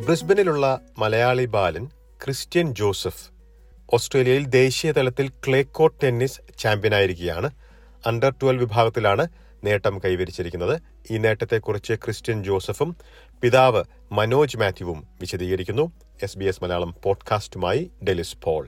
ബ്രിസ്ബനിലുള്ള മലയാളി ബാലൻ Christian Joseph ഓസ്ട്രേലിയയിൽ ദേശീയ തലത്തിൽ ക്ലേക്കോട്ട് ടെന്നീസ് ചാമ്പ്യനായിരിക്കുകയാണ് അണ്ടർ ട്വൽവ് വിഭാഗത്തിലാണ് നേട്ടം കൈവരിച്ചിരിക്കുന്നത് ഈ നേട്ടത്തെക്കുറിച്ച് ക്രിസ്ത്യൻ ജോസഫും പിതാവ് മനോജ് മാത്യുവും വിശദീകരിക്കുന്നു എസ് ബി എസ് മലയാളം പോഡ്കാസ്റ്റുമായി ഡെലിസ് പോൾ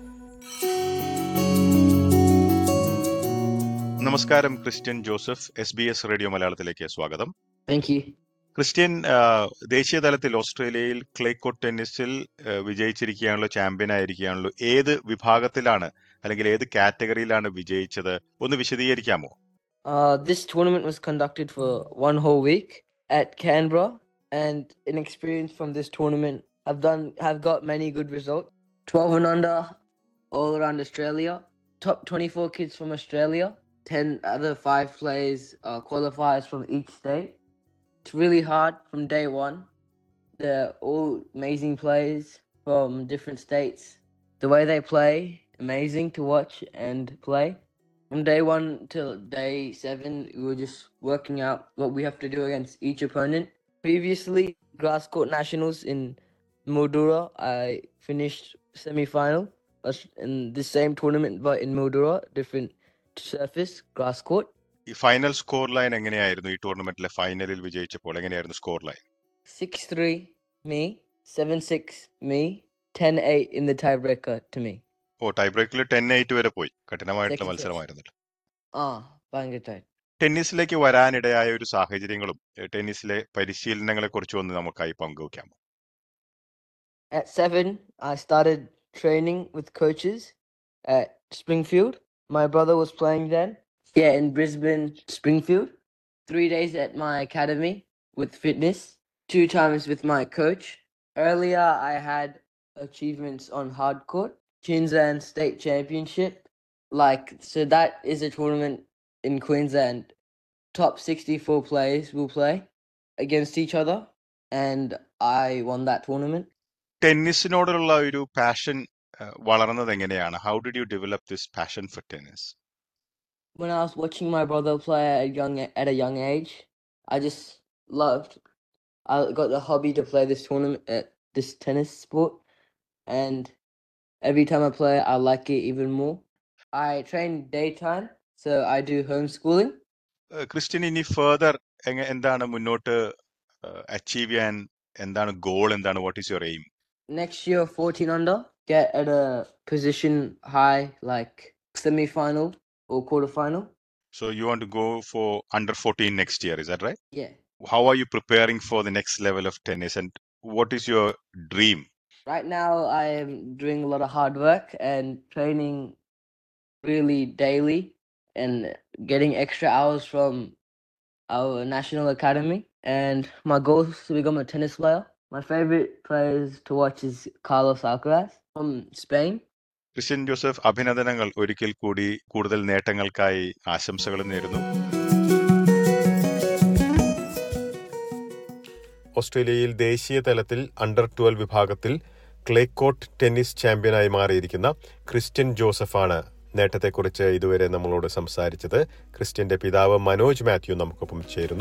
നമസ്കാരം Christian Joseph S B S radio മലയാളത്തിലേക്ക് സ്വാഗതം Thank you. ക്രിസ്ത്യൻ ആ, ദേശീയ തലത്തിൽ ഓസ്ട്രേലിയയിൽ ക്ലേക്കോട്ട് ടെന്നീസിൽ ആ, വിജയിച്ചിരിക്കുകയാണല്ലോ ചാമ്പ്യൻ ആയിരിക്കുകയാണല്ലോ ഏത് വിഭാഗത്തിലാണ് അല്ലെങ്കിൽ ഏത് കാറ്റഗറിയിലാണ് വിജയിച്ചത് ഒന്ന് വിശദീകരിക്കാമോ Uh, this tournament was conducted for one whole week at Canberra, and in experience from this tournament, I've done have got many good results. Twelve and under, all around Australia. Top twenty-four kids from Australia. Ten other five players uh, qualifiers from each state. It's really hard from day one. They're all amazing players from different states. The way they play, amazing to watch and play. From day one till day seven, we were just working out what we have to do against each opponent. Previously, grass court nationals in Mildura, I finished semi final in the same tournament, but in Mildura, different surface, grass court. ഈ final scoreline എങ്ങനെയായിരുന്നു ഈ ടൂർണമെന്റിലെ ഫൈനലിൽ വിജയിച്ചപ്പോൾ എങ്ങനെയായിരുന്നു scoreline 6 3, me, 7 6, me, 10 8 in the tiebreaker to me. ഓ ടൈ ബ്രേക്കിൽ ടെൻ എയ്റ്റ് വരെ പോയി കഠിനമായിട്ടുള്ള Second മത്സരമായിരുന്നല്ലോ Ah, bang it out. ടെന്നീസിലേക്ക് വരാനിടയായ ഒരു സാഹചര്യങ്ങളും ഏ, ടെന്നീസിലെ പരിശീലനങ്ങളെ കുറിച്ചും ഒന്ന് നമുക്കായി പങ്കുവെക്കാമോ At seven, I started training with coaches at Springfield. My brother was playing then. Yeah, in Brisbane, Springfield. Three days at my academy with fitness, two times with my coach. Earlier, I had achievements on hard court, Queensland State Championship. Like, so that is a tournament in Queensland. Top 64 players will play against each other, and I won that tournament. ടെന്നീസിനോടുള്ള ഒരു passion വളർന്നത് എങ്ങനെയാണ് how did you develop this passion for tennis when I was watching my brother play at a young at a young age, I just loved. I got the hobby to play this tournament at this tennis sport, and every time I play, I like it even more. I train daytime, so I do homeschooling. Christian ഇനി further എന്താണ് മുന്നോട്ട് achieve ചെയ്യാൻ എന്താണ് goal എന്താണ് what is your aim Next year, fourteen under, get at a position high like semi final or quarter final. So you want to go for under fourteen next year is that right Yeah. How are you preparing for the next level of tennis and what is your dream Right now, I am doing a lot of hard work and training really daily and getting extra hours from our national academy. And my goal is to become a tennis player. My favorite players to watch is Carlos Alcaraz from Spain. Christian Joseph അഭിനന്ദനങ്ങൾ ഒരിക്കൽ കൂടി കൂടുതൽ നേട്ടങ്ങൾക്കായി ആശംസകൾ നേരുന്നു ഓസ്ട്രേലിയയിൽ ദേശീയ തലത്തിൽ under twelve വിഭാഗത്തിൽ ക്ലേക്കോട്ട് ടെന്നീസ് ചാമ്പ്യനായി മാറിയിരിക്കുന്ന ക്രിസ്ത്യൻ ജോസഫാണ് നേട്ടത്തെക്കുറിച്ച് ഇതുവരെ നമ്മളോട് സംസാരിച്ചത് ക്രിസ്ത്യന്റെ പിതാവ് മനോജ് മാത്യു നമുക്കൊപ്പം ചേരുന്നു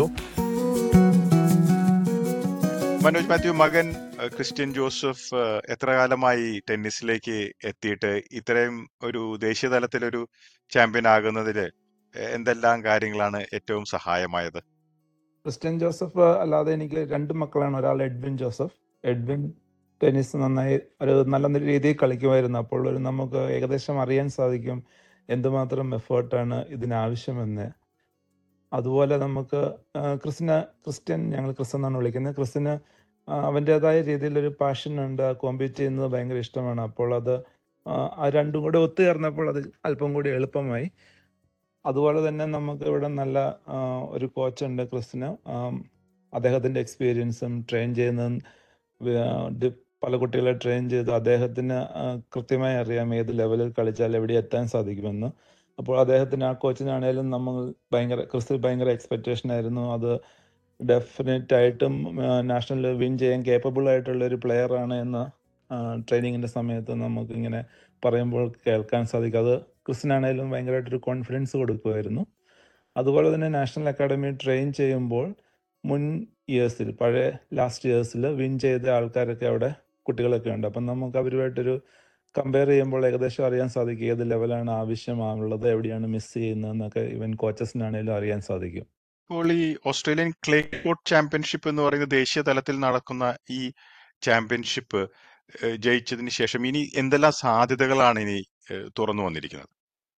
മനോജ് മാത്യു മകൻ ഏഹ്, ക്രിസ്ത്യൻ ജോസഫ് ഏഹ്, എത്ര കാലമായി ടെന്നീസിലേക്ക് എത്തിയിട്ട് ഇത്രയും ഒരു ദേശീയ തലത്തിലൊരു ചാമ്പ്യൻ ആകുന്നതിൽ എന്തെല്ലാം കാര്യങ്ങളാണ് ഏറ്റവും സഹായമായത് ക്രിസ്ത്യൻ ജോസഫ് അല്ലാതെ എനിക്ക് രണ്ട് മക്കളാണ് ഒരാൾ എഡ്വിൻ ജോസഫ് എഡ്വിൻ ടെന്നീസ് നന്നായി ഒരു നല്ല രീതിയിൽ കളിക്കുമായിരുന്നു അപ്പോൾ ഒരു നമുക്ക് ഏകദേശം അറിയാൻ സാധിക്കും എന്തുമാത്രം എഫേർട്ടാണ് ഇതിനാവശ്യമെന്ന് അതുപോലെ നമുക്ക് ആ, ക്രിസ്റ്റിന് ക്രിസ്ത്യൻ ഞങ്ങൾ ക്രിസ് എന്നാണ് വിളിക്കുന്നത് ക്രിസ്റ്റിന് ആ, അവൻ്റേതായ രീതിയിലൊരു പാഷൻ ഉണ്ട് കോമ്പീറ്റ് ചെയ്യുന്നത് ഭയങ്കര ഇഷ്ടമാണ് അപ്പോൾ അത് ആ, ആ രണ്ടും കൂടെ ഒത്തുചേർന്നപ്പോൾ അത് അല്പം കൂടി എളുപ്പമായി അതുപോലെ തന്നെ നമുക്ക് ഇവിടെ നല്ല ആ, ഒരു കോച്ചുണ്ട് ക്രിസ്റ്റിന് ആം, അദ്ദേഹത്തിൻ്റെ എക്സ്പീരിയൻസും ട്രെയിൻ ചെയ്യുന്നതും വ- ഡി- പല കുട്ടികളെ ട്രെയിൻ ചെയ്തു അദ്ദേഹത്തിന് ആ, കൃത്യമായി അറിയാം ഏത് ലെവലിൽ കളിച്ചാൽ എവിടെ എത്താൻ സാധിക്കുമെന്ന് അപ്പോൾ അദ്ദേഹത്തിന് ആ കോച്ചിനാണേലും നമ്മൾ ഭയങ്കര ക്രിസ്തു ഭയങ്കര എക്സ്പെക്റ്റേഷൻ ആയിരുന്നു അത് ഡെഫിനറ്റ് ആയിട്ടും നാഷണൽ വിൻ ചെയ്യാൻ കേപ്പബിൾ ആയിട്ടുള്ള ഒരു പ്ലെയർ ആണ് എന്ന് ട്രെയിനിങ്ങിൻ്റെ സമയത്ത് നമുക്കിങ്ങനെ പറയുമ്പോൾ കേൾക്കാൻ സാധിക്കും അത് ക്രിസ്റ്റിനാണേലും ഭയങ്കരമായിട്ടൊരു കോൺഫിഡൻസ് കൊടുക്കുമായിരുന്നു അതുപോലെ തന്നെ നാഷണൽ അക്കാഡമി ട്രെയിൻ ചെയ്യുമ്പോൾ മുൻ ഇയേഴ്സിൽ പഴയ ലാസ്റ്റ് ഇയേഴ്സിൽ വിൻ ചെയ്ത ആൾക്കാരൊക്കെ അവിടെ കുട്ടികളൊക്കെ ഉണ്ട് അപ്പം നമുക്ക് അവരുമായിട്ടൊരു കമ്പയർ ചെയ്യുമ്പോൾ ഏകദേശം അറിയാൻ സാധിക്കും ഏത് ലെവലാണ് ആവശ്യമാണുള്ളത് എവിടെയാണ് മിസ് ചെയ്യുന്നതെന്നൊക്കെ ഇവൻ കോച്ചസിനാണേലും അറിയാൻ സാധിക്കും ഇപ്പോൾ ഈ ഓസ്ട്രേലിയൻ ക്ലേ കോർട്ട് ചാമ്പ്യൻഷിപ്പ് എന്ന് പറയുന്ന ദേശീയ തലത്തിൽ നടക്കുന്ന ഈ ചാമ്പ്യൻഷിപ്പ് ഏഹ്, ജയിച്ചതിന് ശേഷം ഇനി എന്തെല്ലാം സാധ്യതകളാണ് ഇനി ഏഹ്, തുറന്നു വന്നിരിക്കുന്നത്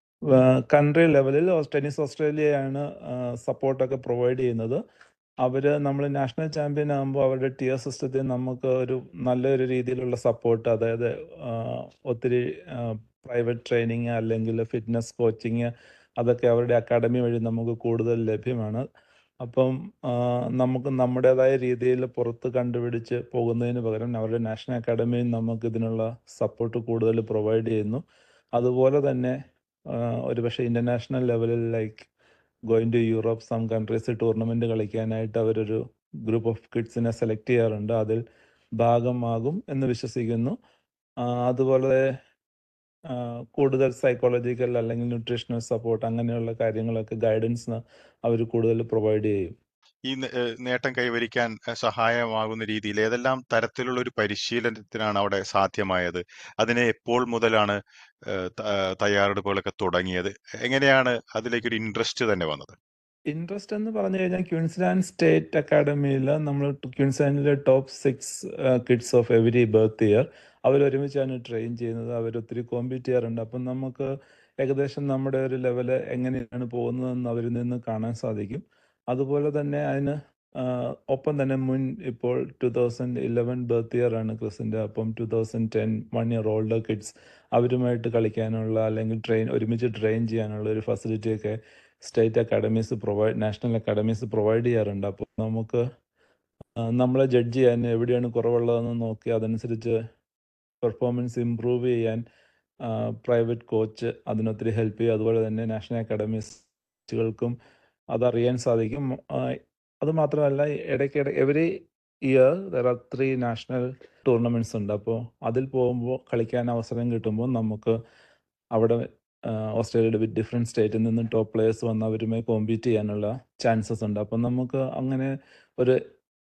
കൺട്രി ലെവലിൽ ടെന്നീസ് ഓസ്ട്രേലിയയാണ് സപ്പോർട്ടൊക്കെ പ്രൊവൈഡ് ചെയ്യുന്നത് അവർ നമ്മൾ നാഷണൽ ചാമ്പ്യൻ ആകുമ്പോൾ അവരുടെ ടിയർ സിസ്റ്റത്തിൽ നമുക്ക് ഒരു നല്ലൊരു രീതിയിലുള്ള സപ്പോർട്ട് അതായത് ആ, ഒത്തിരി പ്രൈവറ്റ് ട്രെയിനിങ് അല്ലെങ്കിൽ ഫിറ്റ്നസ് കോച്ചിങ് അതൊക്കെ അവരുടെ അക്കാഡമി വഴി നമുക്ക് കൂടുതൽ ലഭ്യമാണ് അപ്പം ആ, നമുക്ക് നമ്മുടേതായ രീതിയിൽ പുറത്ത് കണ്ടുപിടിച്ച് പോകുന്നതിന് പകരം അവരുടെ നാഷണൽ അക്കാഡമിയിൽ നമുക്ക് ഇതിനുള്ള സപ്പോർട്ട് കൂടുതൽ പ്രൊവൈഡ് ചെയ്യുന്നു അതുപോലെ തന്നെ ഒരു പക്ഷേ ഇൻ്റർനാഷണൽ ലെവലിൽ like going to Europe some countries tournament കളിക്കാനായിട്ട് അവരൊരു ഗ്രൂപ്പ് ഓഫ് കിഡ്സിനെ സെലക്ട് ചെയ്യാറുണ്ട് അതിൽ ഭാഗമാകും എന്ന് വിശ്വസിക്കുന്നു ആ, അതുപോലെ ആ, കൂടുതൽ സൈക്കോളജിക്കൽ അല്ലെങ്കിൽ ന്യൂട്രീഷണൽ സപ്പോർട്ട് അങ്ങനെയുള്ള കാര്യങ്ങളൊക്കെ ഗൈഡൻസ് അവർ കൂടുതൽ പ്രൊവൈഡ് ചെയ്യും ഈ നേ- ഏഹ്, നേട്ടം കൈവരിക്കാൻ ഏഹ്, സഹായമാകുന്ന രീതിയിൽ ഏതെല്ലാം തരത്തിലുള്ള ഒരു പരിശീലനത്തിനാണ് അവിടെ സാധ്യമായത് അതിനെ എപ്പോൾ മുതലാണ് ഏഹ്, ത- ഏഹ്, തയ്യാറെടുപ്പുകളൊക്കെ തുടങ്ങിയത് എങ്ങനെയാണ് അതിലേക്ക് ഒരു ഇൻട്രസ്റ്റ് തന്നെ വന്നത് ഇൻട്രസ്റ്റ് എന്ന് പറഞ്ഞു കഴിഞ്ഞാൽ ക്യൂൻസ്ലാൻഡ് സ്റ്റേറ്റ് അക്കാഡമിയിൽ നമ്മൾ ക്യൂൻസ്ലാൻഡിലെ top six kids of every birth year അവർ ഒരുമിച്ചാണ് ട്രെയിൻ ചെയ്യുന്നത് അവർ ഒത്തിരി കോമ്പീറ്റ് ചെയ്യാറുണ്ട് അപ്പം നമുക്ക് ഏകദേശം നമ്മുടെ ഒരു ലെവല് എങ്ങനെയാണ് പോകുന്നതെന്ന് അവരിൽ നിന്ന് കാണാൻ സാധിക്കും അതുപോലെ തന്നെ അതിന് ആ, ഒപ്പം തന്നെ മുൻ ഇപ്പോൾ two thousand eleven birth year ആണ് ക്രിസിൻ്റെ അപ്പം two thousand ten one year older kids അവരുമായിട്ട് കളിക്കാനുള്ള അല്ലെങ്കിൽ ട്രെയിൻ ഒരുമിച്ച് ട്രെയിൻ ചെയ്യാനുള്ള ഒരു ഫെസിലിറ്റിയൊക്കെ state academies provide national academies provide ചെയ്യാറുണ്ട് അപ്പോൾ നമുക്ക് ആ, നമ്മളെ ജഡ്ജ് ചെയ്യാൻ എവിടെയാണ് കുറവുള്ളതെന്ന് നോക്കി അതനുസരിച്ച് പെർഫോമൻസ് ഇമ്പ്രൂവ് ചെയ്യാൻ പ്രൈവറ്റ് കോച്ച് അതിനൊത്തിരി ഹെൽപ്പ് ചെയ്യും അതുപോലെ തന്നെ നാഷണൽ അക്കാഡമീസുകൾക്കും അതറിയാൻ സാധിക്കും ആ, അത് മാത്രമല്ല ഇടയ്ക്കിടെ every year there are three national tournaments ഉണ്ട് അപ്പോൾ അതിൽ പോകുമ്പോൾ കളിക്കാൻ അവസരം കിട്ടുമ്പോൾ നമുക്ക് അവിടെ ആ, ഓസ്ട്രേലിയയുടെ ഡിഫറെൻറ്റ് സ്റ്റേറ്റിൽ നിന്ന് ടോപ്പ് പ്ലേയേഴ്സ് വന്ന് അവരുമായി കോമ്പീറ്റ് ചെയ്യാനുള്ള ചാൻസസ് ഉണ്ട് അപ്പം നമുക്ക് അങ്ങനെ ഒരു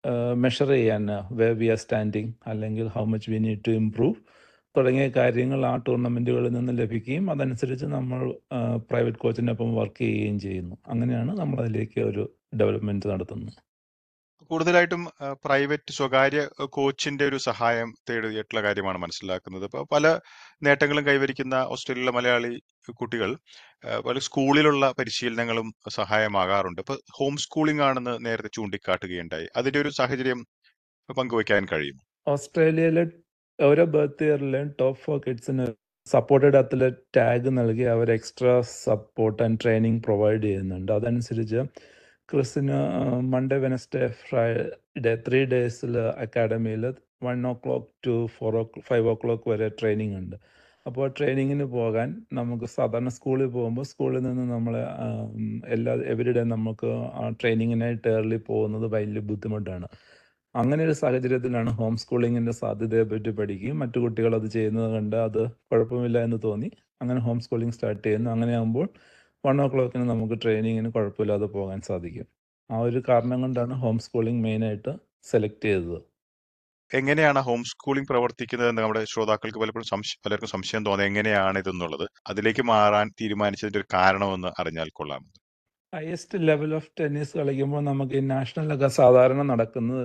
മെഷർ ചെയ്യാൻ വേ വി ആർ സ്റ്റാൻഡിങ് അല്ലെങ്കിൽ how much we need to improve തുടങ്ങിയ കാര്യങ്ങൾ ആ ടൂർണമെൻറ്റുകളിൽ നിന്ന് ലഭിക്കുകയും അതനുസരിച്ച് നമ്മൾ പ്രൈവറ്റ് കോച്ചിനൊപ്പം വർക്ക് ചെയ്യുകയും ചെയ്യുന്നു അങ്ങനെയാണ് നമ്മൾ അതിലേക്ക് ഒരു ഡെവലപ്മെൻറ്റ് നടത്തുന്നത് കൂടുതലായിട്ടും പ്രൈവറ്റ് സ്വകാര്യ ഏഹ്, കോച്ചിന്റെ ഒരു സഹായം തേടിയിട്ടുള്ള കാര്യമാണ് മനസ്സിലാക്കുന്നത് അപ്പോൾ പല നേട്ടങ്ങളും കൈവരിക്കുന്ന ഓസ്ട്രേലിയയിലെ മലയാളി കുട്ടികൾ ഏഹ്, പല സ്കൂളിലുള്ള പരിശീലനങ്ങളും സഹായമാകാറുണ്ട് ഇപ്പൊ ഹോം സ്കൂളിംഗ് ആണെന്ന് നേരത്തെ ചൂണ്ടിക്കാട്ടുകയുണ്ടായി അതിന്റെ ഒരു സാഹചര്യം പങ്കുവയ്ക്കാൻ കഴിയും ഓസ്ട്രേലിയയിലെ ഓരോ ബർത്ത് ഇയറിലും ടോപ്പ് ഫോർ കിഡ്സിന് സപ്പോർട്ടഡ് അത്ലറ്റ് ടാഗ് നൽകി അവർ extra support and training provide ചെയ്യുന്നുണ്ട് അതനുസരിച്ച് ക്രിസിന് മൺഡേ വെനസ്ഡേ ഫ്രൈഡേ ത്രീ ഡേയ്സിൽ അക്കാഡമിയിൽ one o'clock to four or five o'clock വരെ ട്രെയിനിങ് ഉണ്ട് അപ്പോൾ ട്രെയിനിങ്ങിന് പോകാൻ നമുക്ക് സാധാരണ സ്കൂളിൽ പോകുമ്പോൾ സ്കൂളിൽ നിന്ന് നമ്മൾ എല്ലാ എവരിഡേ നമുക്ക് ട്രെയിനിങ്ങിനായിട്ട് ഏർലി പോകുന്നത് വലിയ ബുദ്ധിമുട്ടാണ് അങ്ങനെ ഒരു സാഹചര്യത്തിലാണ് ഹോം സ്കൂളിങ്ങിൻ്റെ സാധ്യതയെ പറ്റി പഠിക്കുകയും മറ്റു കുട്ടികൾ അത് ചെയ്യുന്നത് കണ്ട് അത് കുഴപ്പമില്ല എന്ന് തോന്നി അങ്ങനെ ഹോം സ്കൂളിംഗ് സ്റ്റാർട്ട് ചെയ്യുന്നു അങ്ങനെ ആകുമ്പോൾ വൺ ഓ ക്ലോക്കിന് നമുക്ക് ട്രെയിനിങ്ങിന് കുഴപ്പമില്ലാതെ പോകാൻ സാധിക്കും ആ ഒരു കാരണം കൊണ്ടാണ് ഹോം സ്കൂളിംഗ് മെയിനായിട്ട് സെലക്ട് ചെയ്തത് എങ്ങനെയാണ് ഹോം സ്കൂളിംഗ് പ്രവർത്തിക്കുന്നത് എന്ന് നമ്മുടെ ശ്രോതാക്കൾക്ക് പലപ്പോഴും സംശയം പലർക്കും സംശയം തോന്നുന്നത് എങ്ങനെയാണ് ഇതെന്നുള്ളത് അതിലേക്ക് മാറാൻ തീരുമാനിച്ചതിന്റെ ഒരു കാരണമെന്ന് അറിഞ്ഞാൽ കൊള്ളാം ഹയസ്റ്റ് ലെവൽ ഓഫ് ടെന്നീസ് കളിക്കുമ്പോൾ നമുക്ക് ഈ നാഷണലൊക്കെ സാധാരണ നടക്കുന്നത്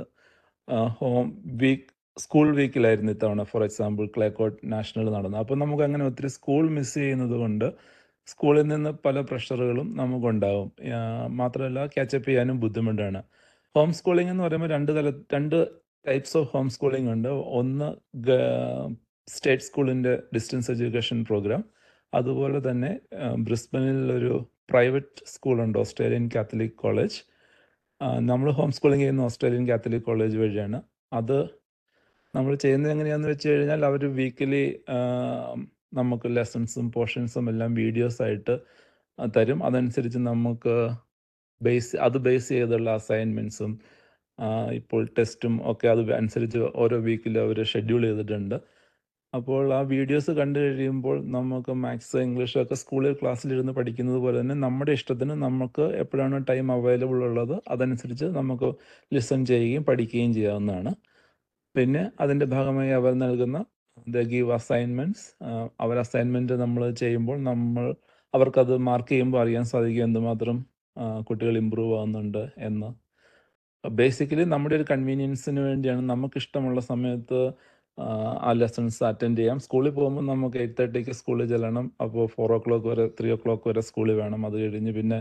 ഹോം വീക്ക് സ്കൂൾ വീക്കിലായിരുന്നു ഇത്തവണ ഫോർ എക്സാമ്പിൾ ക്ലേക്കോട്ട് നാഷണൽ നടന്നത് അപ്പോൾ നമുക്ക് അങ്ങനെ ഒത്തിരി സ്കൂൾ മിസ് ചെയ്യുന്നത് കൊണ്ട് സ്കൂളിൽ നിന്ന് പല പ്രഷറുകളും നമുക്കുണ്ടാവും ആ, മാത്രമല്ല ക്യാച്ചപ്പ് ചെയ്യാനും ബുദ്ധിമുട്ടാണ് ഹോം സ്കൂളിംഗ് എന്ന് പറയുമ്പോൾ രണ്ട് തല രണ്ട് ടൈപ്സ് ഓഫ് ഹോം സ്കൂളിംഗ് ഉണ്ട് ഒന്ന് സ്റ്റേറ്റ് സ്കൂളിൻ്റെ ഡിസ്റ്റൻസ് എഡ്യൂക്കേഷൻ പ്രോഗ്രാം അതുപോലെ തന്നെ ബ്രിസ്ബനിൽ ഒരു പ്രൈവറ്റ് സ്കൂളുണ്ട് ഓസ്ട്രേലിയൻ കാത്തലിക് കോളേജ് നമ്മൾ ഹോം സ്കൂളിംഗ് ചെയ്യുന്ന ഓസ്ട്രേലിയൻ കാത്തലിക് കോളേജ് വഴിയാണ് അത് നമ്മൾ ചെയ്യുന്നത് എങ്ങനെയാണെന്ന് വെച്ച് കഴിഞ്ഞാൽ അവർ വീക്കിലി നമുക്ക് ലെസൺസും പോർഷൻസും എല്ലാം വീഡിയോസ് ആയിട്ട് ആ, തരും അതനുസരിച്ച് നമുക്ക് ബേസ് അത് ബേസ് ചെയ്തുള്ള അസൈൻമെൻറ്റ്സും ഇപ്പോൾ ടെസ്റ്റും ഒക്കെ അത് അനുസരിച്ച് ഓരോ വീക്കിലും അവർ ഷെഡ്യൂൾ ചെയ്തിട്ടുണ്ട് അപ്പോൾ ആ വീഡിയോസ് കണ്ടു കഴിയുമ്പോൾ നമുക്ക് മാത്സ് ഇംഗ്ലീഷ് ഒക്കെ സ്കൂളിൽ ക്ലാസ്സിലിരുന്ന് പഠിക്കുന്നത് പോലെ തന്നെ നമ്മുടെ ഇഷ്ടത്തിന് നമുക്ക് എപ്പോഴാണ് ടൈം അവൈലബിൾ ഉള്ളത് അതനുസരിച്ച് നമുക്ക് ലിസൺ ചെയ്യുകയും പഠിക്കുകയും ചെയ്യാവുന്നതാണ് പിന്നെ അതിൻ്റെ ഭാഗമായി അവർ നൽകുന്ന ദ ഗീവ് അസൈൻമെൻറ്റ്സ് അവർ അസൈൻമെൻറ്റ് നമ്മൾ ചെയ്യുമ്പോൾ നമ്മൾ അവർക്കത് മാർക്ക് ചെയ്യുമ്പോൾ അറിയാൻ സാധിക്കും എന്തുമാത്രം ആ, കുട്ടികൾ ഇമ്പ്രൂവ് ആവുന്നുണ്ട് എന്ന് ബേസിക്കലി നമ്മുടെ ഒരു കൺവീനിയൻസിന് വേണ്ടിയാണ് നമുക്കിഷ്ടമുള്ള സമയത്ത് ആ, ആ ലെസൺസ് അറ്റൻഡ് ചെയ്യാം സ്കൂളിൽ പോകുമ്പോൾ നമുക്ക് എയ്റ്റ് തേർട്ടിക്ക് സ്കൂളിൽ ചെല്ലണം അപ്പോൾ ഫോർ ഓ ക്ലോക്ക് വരെ ത്രീ ഓ ക്ലോക്ക് വരെ സ്കൂളിൽ വേണം അത് കഴിഞ്ഞ് പിന്നെ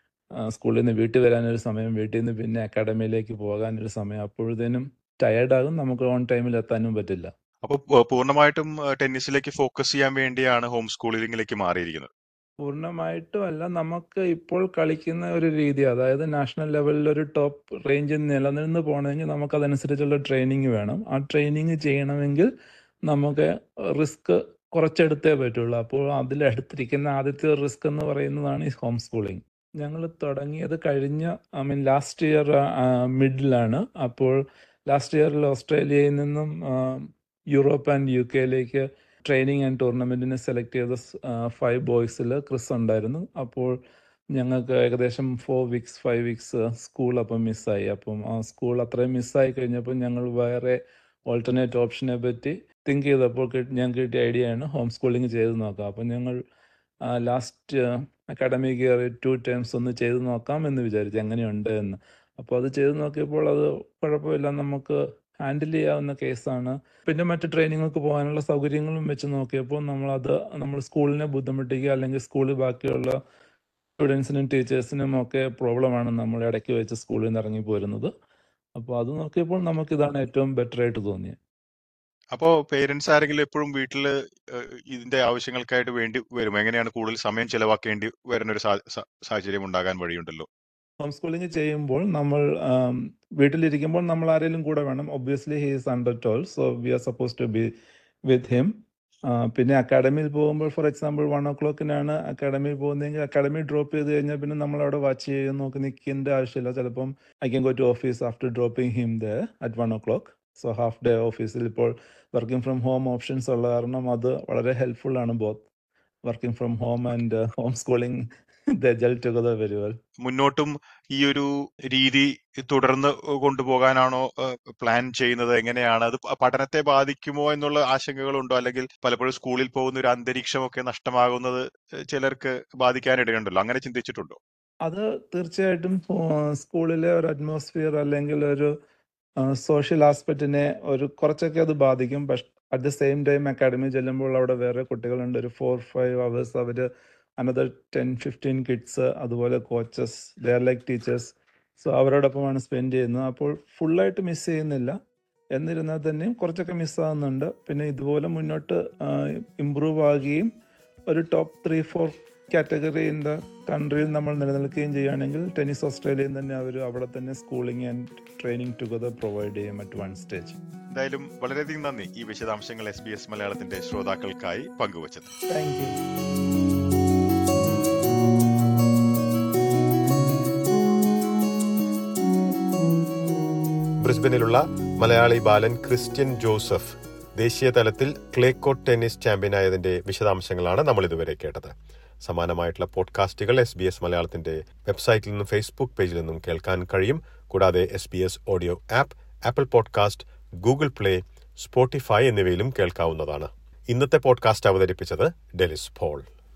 ആ, സ്കൂളിൽ നിന്ന് വീട്ടിൽ വരാനൊരു സമയം വീട്ടിൽ നിന്ന് പിന്നെ അക്കാഡമിയിലേക്ക് പോകാനൊരു സമയം അപ്പോഴത്തേനും ടയേർഡാകും നമുക്ക് ഓൺ ടൈമിൽ എത്താനും പറ്റില്ല അപ്പോൾ പൂ- പൂർണ്ണമായിട്ടും ആ, ടെന്നീസിലേക്ക് ഫോക്കസ് ചെയ്യാൻ വേണ്ടിയാണ് ഹോം സ്കൂളിംഗിലേക്ക് മാറിയിരിക്കുന്നത് പൂർണ്ണമായിട്ടും അല്ല നമുക്ക് ഇപ്പോൾ കളിക്കുന്ന ഒരു രീതി അതായത് നാഷണൽ ലെവലിൽ ഒരു ടോപ്പ് റേഞ്ചിൽ നിലനിന്ന് പോകണമെങ്കിൽ നമുക്ക് അതനുസരിച്ചുള്ള ട്രെയിനിങ് വേണം ആ ട്രെയിനിങ് ചെയ്യണമെങ്കിൽ നമുക്ക് റിസ്ക് കുറച്ചെടുത്തേ പറ്റുള്ളൂ അപ്പോൾ അതിലെടുത്തിരിക്കുന്ന ആദ്യത്തെ റിസ്ക് എന്ന് പറയുന്നതാണ് ഈ ഹോം സ്കൂളിംഗ് ഞങ്ങൾ തുടങ്ങിയത് കഴിഞ്ഞ ഐ മീൻ ലാസ്റ്റ് ഇയർ മിഡിലാണ് അപ്പോൾ ലാസ്റ്റ് ഇയറിൽ ഓസ്ട്രേലിയയിൽ നിന്നും ആ, യൂറോപ്പ് ആൻഡ് യു കെയിലേക്ക് ട്രെയിനിങ് ആൻഡ് ടൂർണമെൻറ്റിന് സെലക്ട് ചെയ്ത ഫൈവ് ബോയ്സിൽ ക്രിസ് ഉണ്ടായിരുന്നു അപ്പോൾ ഞങ്ങൾക്ക് ഏകദേശം four weeks five weeks school അപ്പം മിസ്സായി അപ്പം ആ സ്കൂൾ അത്രയും മിസ്സായി കഴിഞ്ഞപ്പോൾ ഞങ്ങൾ വേറെ ഓൾട്ടർനേറ്റ് ഓപ്ഷനെ പറ്റി തിങ്ക് ചെയ്തപ്പോൾ കിട്ടി- ഞങ്ങൾക്ക് കിട്ടിയ ഐഡിയ ആണ് ഹോം സ്കൂളിംഗ് ചെയ്ത് നോക്കാം അപ്പം ഞങ്ങൾ last academic year two terms ഒന്ന് ചെയ്ത് നോക്കാം എന്ന് വിചാരിച്ചു എങ്ങനെയുണ്ട് എന്ന് അപ്പോൾ അത് ചെയ്ത് നോക്കിയപ്പോൾ അത് കുഴപ്പമില്ല നമുക്ക് ഹാൻഡിൽ ചെയ്യാവുന്ന കേസാണ് പിന്നെ മറ്റ് ട്രെയിനിങ്ങൾക്ക് പോകാനുള്ള സൗകര്യങ്ങളും വെച്ച് നോക്കിയപ്പോൾ നമ്മളത് നമ്മൾ സ്കൂളിനെ ബുദ്ധിമുട്ടിക്കുക അല്ലെങ്കിൽ സ്കൂളിൽ ബാക്കിയുള്ള സ്റ്റുഡൻസിനും ടീച്ചേഴ്സിനും ഒക്കെ പ്രോബ്ലമാണ് നമ്മൾ ഇടയ്ക്ക് വെച്ച് സ്കൂളിൽ നിന്ന് ഇറങ്ങി പോരുന്നത് അപ്പോൾ അത് നോക്കിയപ്പോൾ നമുക്കിതാണ് ഏറ്റവും ബെറ്റർ ആയിട്ട് തോന്നിയത് അപ്പോൾ പേരൻസ് ആരെങ്കിലും എപ്പോഴും വീട്ടിൽ ഇതിന്റെ ആവശ്യങ്ങൾക്കായിട്ട് വേണ്ടി വരും എങ്ങനെയാണ് കൂടുതൽ സമയം ചെലവാക്കേണ്ടി വരുന്ന ഒരു സാ- സാ- സാഹചര്യം ഉണ്ടാകാൻ വഴിയുണ്ടല്ലോ ഹോം സ്കൂളിംഗ് ചെയ്യുമ്പോൾ നമ്മൾ ആം, വീട്ടിലിരിക്കുമ്പോൾ നമ്മൾ ആരെങ്കിലും കൂടെ വേണം obviously he is under twelve so we are suppose to be with him പിന്നെ അക്കാഡമിയിൽ പോകുമ്പോൾ ഫോർ എക്സാമ്പിൾ വൺ ഓ ക്ലോക്കിനാണ് അക്കാഡമിയിൽ പോകുന്നതെങ്കിൽ അക്കാഡമി ഡ്രോപ്പ് ചെയ്ത് കഴിഞ്ഞാൽ പിന്നെ നമ്മൾ അവിടെ വാച്ച് ചെയ്ത് നോക്കി നിൽക്കേണ്ട ആവശ്യമില്ല ചിലപ്പം I can go to office after dropping him the at one o'clock so half day ഓഫീസിൽ ഇപ്പോൾ വർക്കിംഗ് ഫ്രം ഹോം ഓപ്ഷൻസ് ഉള്ള കാരണം അത് വളരെ ഹെൽപ്ഫുൾ ആണ് both working from home and home schooling the gel together very well മുന്നോട്ടും ഈ ഒരു രീതി തുടർന്ന് കൊണ്ടുപോകാനാണോ പ്ലാൻ ചെയ്യുന്നത് എങ്ങനെയാണ് അത് പ- പഠനത്തെ ബാധിക്കുമോ എന്നുള്ള ആശങ്കകളുണ്ടോ അല്ലെങ്കിൽ പലപ്പോഴും സ്കൂളിൽ പോകുന്ന ഒരു അന്തരീക്ഷമൊക്കെ നഷ്ടമാകുന്നത് ഏഹ് ചിലർക്ക് ബാധിക്കാനിടയുണ്ടല്ലോ അങ്ങനെ ചിന്തിച്ചിട്ടുണ്ടോ അത് തീർച്ചയായിട്ടും ഫോ- സ്കൂളിലെ ഒരു അറ്റ്മോസ്ഫിയർ അല്ലെങ്കിൽ ഒരു സോഷ്യൽ ആസ്പെക്റ്റിനെ ഒരു കുറച്ചൊക്കെ അത് ബാധിക്കും പക്ഷെ at the same time academy ചെല്ലുമ്പോൾ അവിടെ വേറെ കുട്ടികളുണ്ട് ഒരു ഫോർ ഫൈവ് അവേഴ്സ് അവർ അനദർ ടെൻ ഫിഫ്റ്റീൻ കിഡ്സ് അതുപോലെ coaches they are like teachers so അവരോടൊപ്പമാണ് സ്പെൻഡ് ചെയ്യുന്നത് അപ്പോൾ ഫുള്ളായിട്ട് മിസ് ചെയ്യുന്നില്ല എന്നിരുന്നാൽ തന്നെയും കുറച്ചൊക്കെ മിസ്സാകുന്നുണ്ട് പിന്നെ ഇതുപോലെ മുന്നോട്ട് ഇമ്പ്രൂവ് ആകുകയും ഒരു top three four category in the കൺട്രിയിൽ നമ്മൾ നിലനിൽക്കുകയും ചെയ്യുകയാണെങ്കിൽ ടെന്നീസ് ഓസ്ട്രേലിയയിൽ തന്നെ അവർ അവിടെ തന്നെ schooling and training together provide ചെയ്യും അറ്റ് വൺ സ്റ്റേജ് എന്തായാലും വളരെയധികം നന്ദി ഈ വിശദാംശങ്ങൾ എസ് ബി എസ് മലയാളത്തിന്റെ ശ്രോതാക്കൾക്കായി പങ്കുവച്ചത് താങ്ക് യു ബ്രിസ്ബനിലുള്ള മലയാളി ബാലൻ ക്രിസ്ത്യൻ ജോസഫ് ദേശീയ തലത്തിൽ ക്ലേക്കോട്ട് ടെന്നീസ് ചാമ്പ്യനായതിന്റെ വിശദാംശങ്ങളാണ് നമ്മൾ ഇതുവരെ കേട്ടത് സമാനമായിട്ടുള്ള പോഡ്കാസ്റ്റുകൾ എസ് ബി എസ് മലയാളത്തിന്റെ വെബ്സൈറ്റിൽ നിന്നും ഫേസ്ബുക്ക് പേജിൽ നിന്നും കേൾക്കാൻ കഴിയും കൂടാതെ S B S audio app Apple podcast Google Play Spotify എന്നിവയിലും കേൾക്കാവുന്നതാണ് ഇന്നത്തെ പോഡ്കാസ്റ്റ് അവതരിപ്പിച്ചത് ഡെലിസ് പോൾ